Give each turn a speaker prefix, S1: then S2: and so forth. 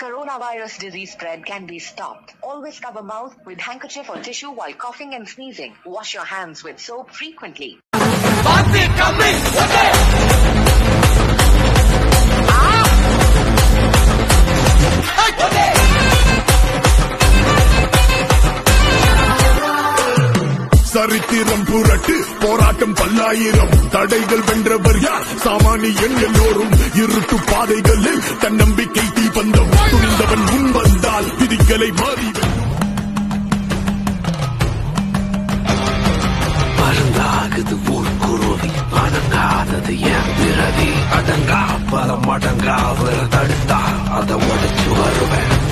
S1: Coronavirus disease spread can be stopped. Always cover mouth with handkerchief or tissue while coughing and sneezing. Wash your hands with soap frequently.
S2: சரித்திரம் புரட்டு போராட்டம் பல்லாயிரம் தடைகள் வென்றவர் யார் சாமானியன் எல்லோரும் இருட்டு பாதைகளில் தன்னம்பிக்கை தீபந்தம் துணிந்தவன் முன் வந்தால் விதிகளை மாறி வெல்லும்.
S3: மருந்தாகுது ஊர்க்குருவி அடங்காதது என் பிறவி அடங்கா பல மடங்கா அவர் தடுத்தா அதை உடைச்சு வருவேன்